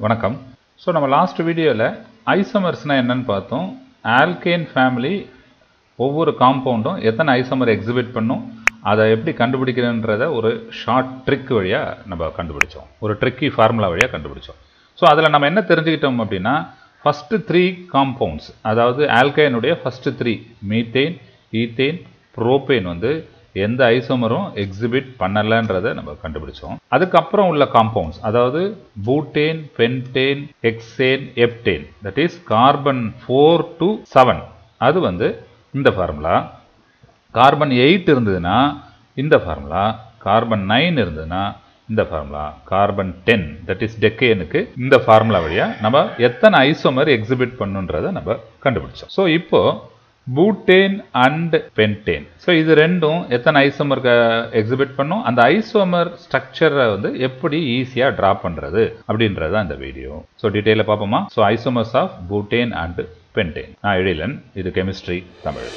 வணக்கம் ஸோ நம்ம லாஸ்ட் வீடியோவில் ஐசமர்ஸ்னால் என்னன்னு பார்த்தோம் ஆல்கேன் ஃபேமிலி ஒவ்வொரு காம்பவுண்டும் எத்தனை ஐசமர் எக்ஸிபிட் பண்ணும் அதை எப்படி கண்டுபிடிக்கிறன்றத ஒரு ஷார்ட் ட்ரிக் வழியாக நம்ம கண்டுபிடிச்சோம் ஒரு ட்ரிக்கி ஃபார்முலா வழியாக கண்டுபிடிச்சோம் ஸோ அதில் நம்ம என்ன தெரிஞ்சுக்கிட்டோம் அப்படின்னா ஃபஸ்ட்டு த்ரீ காம்பவுண்ட்ஸ் அதாவது ஆல்கைனுடைய first three methane ethane propane வந்து எந்த ஐசோமரும் எக்ஸிபிட் பண்ணலைன்றதை நம்ம கண்டுபிடிச்சோம் அதுக்கப்புறம் உள்ள காம்பவுண்ட்ஸ் அதாவது butane pentane hexane heptane that is carbon four to seven அது வந்து இந்த ஃபார்முலா கார்பன் எயிட் இருந்ததுன்னா இந்த ஃபார்முலா கார்பன் நைன் இருந்ததுன்னா இந்த formula carbon ten that is டெக்கேனுக்கு இந்த ஃபார்முலா வழியா நம்ம எத்தனை ஐசோமர் எக்ஸிபிட் பண்ணுன்றதை நம்ம கண்டுபிடிச்சோம் ஸோ இப்போ பூட்டேன் அண்ட் பென்டேன் ஸோ இது ரெண்டும் எத்தனை ஐசோமர் எக்ஸிபிட் பண்ணும் அந்த ஐசோமர் ஸ்ட்ரக்சரை வந்து எப்படி ஈஸியாக ட்ரா பண்ணுறது அப்படின்றது தான் இந்த வீடியோ ஸோ டீட்டெயிலில் பார்ப்போமா so isomers of butane and pentane நான் எழிலன் இது கெமிஸ்ட்ரி தமிழ்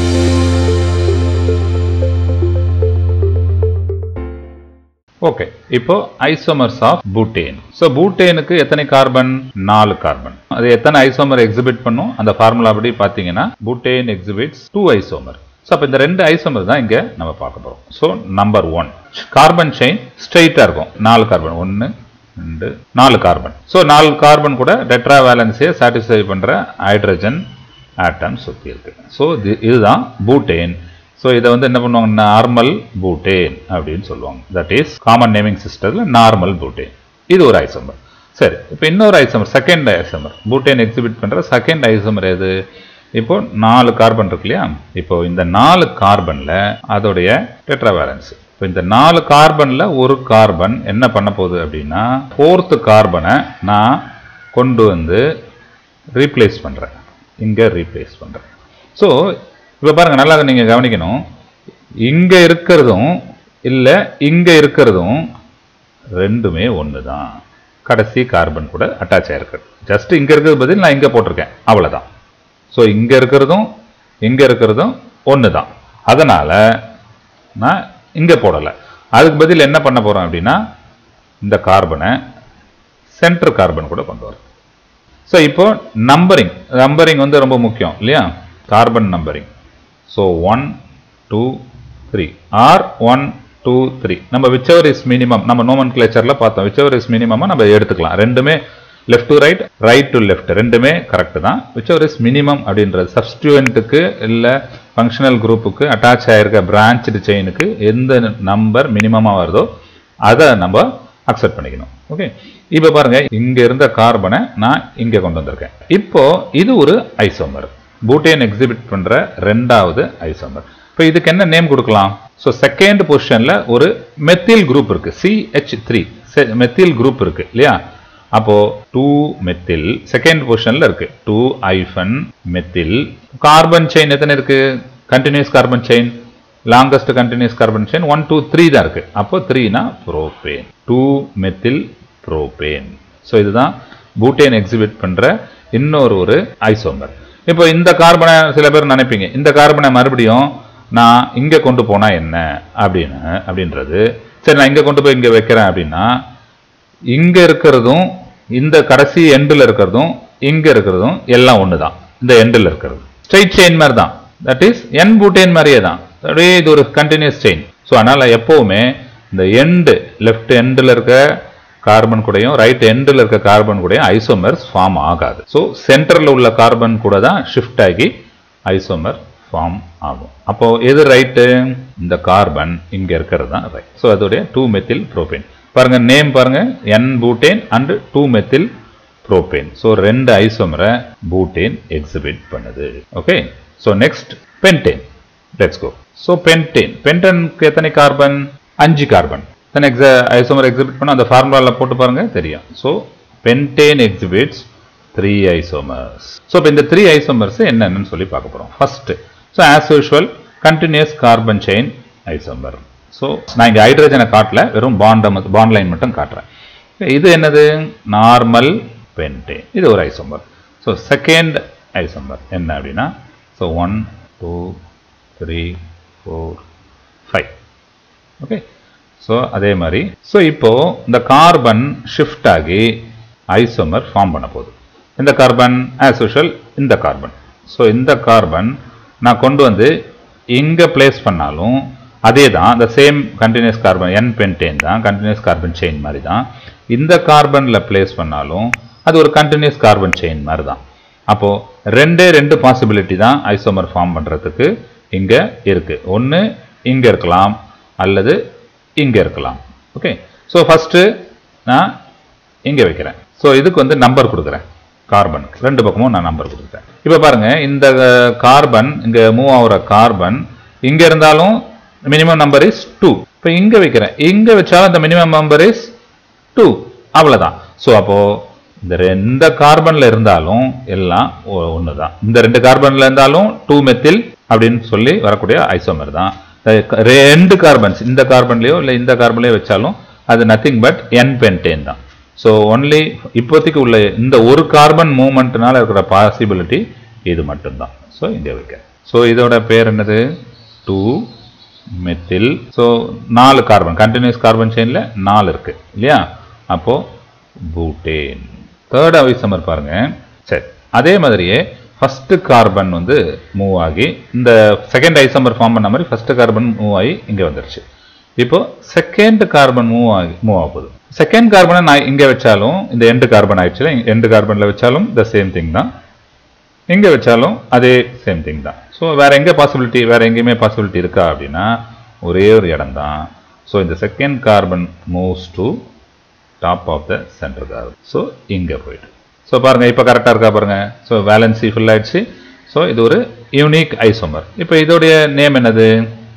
ஓகே இப்போ ஐசோமர்ஸ் ஆஃப் பூட்டேன் ஸோ பூட்டேனுக்கு எத்தனை கார்பன் நாலு கார்பன் அது எத்தனை ஐசோமர் எக்ஸிபிட் பண்ணும் அந்த ஃபார்முலா படி பார்த்தீங்கன்னா butane exhibits two isomer so அப்போ இந்த ரெண்டு ஐசோமர் தான் இங்கே நம்ம பார்க்க போகிறோம் so number one carbon chain ஸ்ட்ரைட்டாக இருக்கும் நாலு கார்பன் ஒன்று ரெண்டு நாலு கார்பன் ஸோ நாலு கார்பன் கூட டெட்ரா வேலன்ஸியை சாட்டிஸ்ஃபை பண்ணுற ஹைட்ரஜன் ஆட்டம் சுற்றி இருக்கு ஸோ இதுதான் பூட்டேன் ஸோ இதை வந்து என்ன பண்ணுவாங்க நார்மல் பூட்டேன் அப்படின்னு சொல்லுவாங்க தட் இஸ் காமன் நேமிங் சிஸ்டத்தில் நார்மல் பூட்டேன் இது ஒரு ஐசோமர் சரி இப்போ இன்னொரு isomer second isomer butane exhibit பண்ணுற செகண்ட் ஐசோமர் எது இப்போ நாலு கார்பன் இருக்கு இல்லையா இப்போ இந்த நாலு கார்பனில் அதோடைய டெட்ராவேலன்ஸ் இப்போ இந்த நாலு கார்பனில் ஒரு கார்பன் என்ன பண்ண போகுது அப்படின்னா ஃபோர்த்து கார்பனை நான் கொண்டு வந்து ரீப்ளேஸ் பண்ணுறேன் இங்கே ரீப்ளேஸ் பண்ணுறேன் ஸோ இப்போ பாருங்க நல்லா நீங்கள் கவனிக்கணும் இங்கே இருக்கிறதும் இல்லை இங்கே இருக்கிறதும் ரெண்டுமே ஒன்று தான் கடைசி கார்பன் கூட அட்டாச் ஆயிருக்கு ஜஸ்ட் இங்கே இருக்கிறது பதில் நான் இங்கே போட்டிருக்கேன் அவ்வளோதான் ஸோ இங்கே இருக்கிறதும் இங்கே இருக்கிறதும் ஒன்று தான் அதனால் நான் இங்கே போடலை அதுக்கு பதில் என்ன பண்ண போகிறோம் அப்படின்னா இந்த கார்பனை சென்டர் கார்பன் கூட கொண்டு வரோம் ஸோ இப்போ நம்பரிங் நம்பரிங் வந்து ரொம்ப முக்கியம் இல்லையா carbon numbering so one two three or one two three நம்ம விச்சவர் இஸ் மினிமம் நம்ம நோமன் கிளேச்சரில் பார்த்தோம் விச்சவர் இஸ் மினிமமாக நம்ம எடுத்துக்கலாம் ரெண்டுமே left to right right to left ரெண்டுமே கரெக்ட் தான் விச்சவர் இஸ் மினிமம் அப்படின்றது சப்ஸ்டியூவெண்ட்டுக்கு இல்லை ஃபங்க்ஷனல் குரூப்புக்கு அட்டாச் ஆகிருக்க பிரான்ச்சு செயினுக்கு எந்த நம்பர் மினிமமாக வருதோ அதை நம்ம அக்செப்ட் பண்ணிக்கணும் ஓகே இப்போ பாருங்க இங்க இருந்த கார்பனை நான் இங்க கொண்டு வந்திருக்கேன் இப்போ இது ஒரு ஐசோமர் பூட்டேன் எக்ஸிபிட் பண்ற ரெண்டாவது ஐசோமர் இப்போ இதுக்கு என்ன நேம் கொடுக்கலாம் ஸோ செகண்ட் பொசிஷன்ல ஒரு மெத்தில் குரூப் இருக்கு சிஹெச் த்ரீ மெத்தில் குரூப் இருக்கு இல்லையா அப்போ டூ மெத்தில் செகண்ட் பொசிஷன்ல இருக்கு டூ ஐஃபன் மெத்தில் கார்பன் செயின் எத்தனை இருக்கு continuous carbon chain longest continuous carbon chain one two three தான் இருக்கு அப்போ த்ரீனா propane two methyl propane so இதுதான் பூட்டேன் எக்ஸிபிட் பண்ற இன்னொரு ஒரு ஐசோமர் இப்போ இந்த கார்பனை சில பேர் நினைப்பீங்க இந்த கார்பனை மறுபடியும் நான் இங்கே கொண்டு போனா என்ன அப்படின்னு அப்படின்றது சரி நான் இங்கே கொண்டு போய் இங்கே வைக்கிறேன் அப்படின்னா இங்கே இருக்கிறதும் இந்த கடைசி எண்டில் இருக்கிறதும் இங்கே இருக்கிறதும் எல்லாம் ஒன்று தான் இந்த எண்டில் இருக்கிறது ஸ்ட்ரைட் செயின் மாதிரி தான் தட் இஸ் என் பூட்டேன் மாதிரியே தான் அப்படியே இது ஒரு கண்டினியூஸ் செயின் ஸோ அதனால் எப்போவுமே இந்த எண்டு லெஃப்ட் எண்டில் இருக்க கார்பன் கூடயும் ரைட் எண்டில் இருக்க கார்பன் கூடயும் ஐசோமர்ஸ் ஃபார்ம் ஆகாது ஸோ சென்டரில் உள்ள கார்பன் கூட தான் ஷிஃப்ட் ஆகி ஐசோமர் ஃபார்ம் ஆகும் அப்போ எது ரைட்டு இந்த கார்பன் இங்க இருக்கிறது தான் ரைட் ஸோ அதோடைய டூ மெத்தில் ப்ரோபேன் பாருங்க நேம் பாருங்க n butane and two methyl propane so ரெண்டு ஐசோமரை பூட்டேன் எக்ஸிபிட் பண்ணுது okay so next pentane let's go so pentane பென்டனுக்கு எத்தனை கார்பன் அஞ்சு கார்பன் எத்தனை எக்ஸ ஐசோமர் எக்ஸிபிட் பண்ண அந்த ஃபார்முலாவில் போட்டு பாருங்க தெரியும் so pentane exhibits three isomers so இப்போ இந்த த்ரீ ஐசோமர்ஸ் என்னென்னு சொல்லி பார்க்க போகிறோம் first so as usual continuous carbon chain isomer so நான் இங்கே ஹைட்ரஜனை காட்டல வெறும் பாண்ட் பாண்ட் லைன் மட்டும் காட்டுறேன் இது என்னது நார்மல் பென்டேன் இது ஒரு ஐசோமர் ஸோ செகண்ட் ஐசோமர் என்ன அப்படின்னா so one two three four five okay so அதே மாதிரி ஸோ இப்போ இந்த கார்பன் ஷிஃப்ட் ஆகி ஐசோமர் ஃபார்ம் பண்ண போகுது இந்த கார்பன் ஆஸ் யூஷுவல் இந்த கார்பன் ஸோ இந்த கார்பன் நான் கொண்டு வந்து இங்கே பிளேஸ் பண்ணாலும் அதே தான் the same continuous carbon n pentane தான் கண்டினியூஸ் கார்பன் செயின் மாதிரி தான் இந்த கார்பனில் பிளேஸ் பண்ணாலும் அது ஒரு கண்டினியூஸ் கார்பன் செயின் மாதிரி தான் அப்போது ரெண்டே ரெண்டு பாசிபிலிட்டி தான் ஐசோமர் ஃபார்ம் பண்ணுறதுக்கு இங்கே இருக்குது ஒன்று இங்கே இருக்கலாம் அல்லது இங்கே இருக்கலாம் ஓகே ஸோ ஃபஸ்ட்டு நான் இங்கே வைக்கிறேன் ஸோ இதுக்கு வந்து நம்பர் கொடுக்குறேன் கார்பன் ரெண்டு பக்கமும் நான் நம்பர் கொடுக்குறேன் இப்போ பாருங்க இந்த கார்பன் இங்கே மூவ் ஆகுற கார்பன் இங்கே இருந்தாலும் மினிமம் நம்பர் இஸ் டூ இப்போ இங்கே வைக்கிறேன் இங்கே வச்சாலும் இந்த மினிமம் நம்பர் இஸ் டூ அவ்வளோதான் ஸோ அப்போது இந்த ரெண்டு கார்பனில் இருந்தாலும் எல்லாம் ஒன்று தான் இந்த ரெண்டு கார்பனில் இருந்தாலும் டூ மெத்தில் அப்படின்னு சொல்லி வரக்கூடிய ஐசோமர் தான் ரெண்டு கார்பன்ஸ் இந்த கார்பன்லேயோ இல்லை இந்த கார்பன்லேயோ வச்சாலும் அது நத்திங் பட் என் பென்டேன் தான் ஸோ ஒன்லி இப்போதைக்கு உள்ள இந்த ஒரு கார்பன் மூமெண்ட்னால இருக்கிற பாசிபிலிட்டி இது மட்டும்தான் ஸோ இங்கே வைக்க ஸோ இதோட பேர் என்னது டூ மெத்தில் ஸோ நாலு கார்பன் கண்டினியூஸ் கார்பன் செயினில் நாலு இருக்கு இல்லையா அப்போ பூட்டேன் தேர்ட் ஐசமர் பாருங்க சரி அதே மாதிரியே ஃபர்ஸ்ட் கார்பன் வந்து மூவ் ஆகி இந்த செகண்ட் ஐசமர் ஃபார்ம் பண்ண மாதிரி ஃபர்ஸ்ட் கார்பன் மூவ் ஆகி இங்கே வந்துருச்சு இப்போ செகண்ட் கார்பன் மூவ் ஆகி மூவ் ஆக போகுது செகண்ட் கார்பனை நான் இங்கே வச்சாலும் இந்த எண்டு கார்பன் ஆயிடுச்சு எண்டு கார்பனில் வச்சாலும் த சேம் திங் தான் எங்கே வச்சாலும் அதே சேம் திங் தான் ஸோ வேற எங்கே பாசிபிலிட்டி வேற எங்கேயுமே பாசிபிலிட்டி இருக்கா அப்படின்னா ஒரே ஒரு இடம் தான் ஸோ இந்த second carbon moves to top of the center carbon so இங்கே போயிட்டு ஸோ பாருங்க இப்போ கரெக்டாக இருக்கா பாருங்க ஸோ வேலன்சி ஃபுல் ஆயிடுச்சு ஸோ இது ஒரு யூனிக் ஐசோமர் இப்போ இதோடைய நேம் என்னது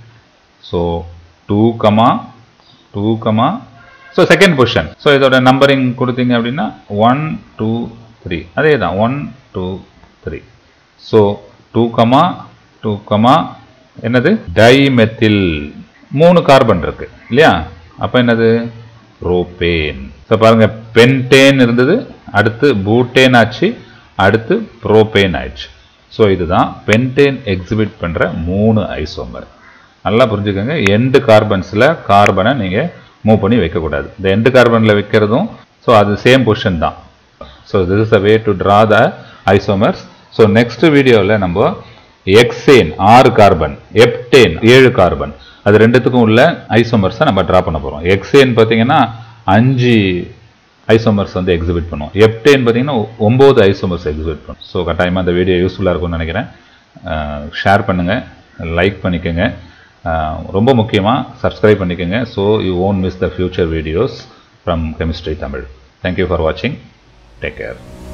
so two comma two comma so second position so இதோட நம்பரிங் கொடுத்தீங்க அப்படின்னா ஒன் டூ த்ரீ அதே தான் one two three so two comma two comma என்னது டைமெத்தில் மூணு கார்பன் இருக்கு இல்லையா அப்போ என்னது ப்ரோபேன் ஸோ பாருங்க பென்டேன் இருந்தது அடுத்து பூட்டேன் ஆச்சு அடுத்து ப்ரோபேன் ஆயிடுச்சு ஸோ இதுதான் பென்டேன் எக்ஸிபிட் பண்ணுற மூணு ஐசோமர் நல்லா புரிஞ்சுக்கோங்க எண்டு கார்பன்ஸில் கார்பனை நீங்கள் மூவ் பண்ணி வைக்கக்கூடாது இந்த எண்டு கார்பனில் வைக்கிறதும் ஸோ அது சேம் பொசிஷன் தான் so this is a way to draw the isomers so next வீடியோவில் நம்ம எக்ஸேன் ஆறு கார்பன் எப்டேன் ஏழு கார்பன் அது ரெண்டுத்துக்கும் உள்ள ஐசோமர்ஸை நம்ம ட்ரா பண்ண போகிறோம் எக்ஸேன் பார்த்தீங்கன்னா அஞ்சு ஐசோமர்ஸ் வந்து எக்ஸிபிட் பண்ணுவோம் எப்டேன் பார்த்தீங்கன்னா ஒம்பது ஐசோமர்ஸ் எக்ஸிபிட் பண்ணும் ஸோ கட்டாயமாக அந்த வீடியோ யூஸ்ஃபுல்லாக இருக்கும்னு நினைக்கிறேன் ஷேர் பண்ணுங்கள் லைக் பண்ணிக்கோங்க ரொம்ப முக்கியமாக சப்ஸ்கிரைப் பண்ணிக்கோங்க so you won't miss the future videos from chemistry Tamil thank you for வாட்சிங் டேக் கேர்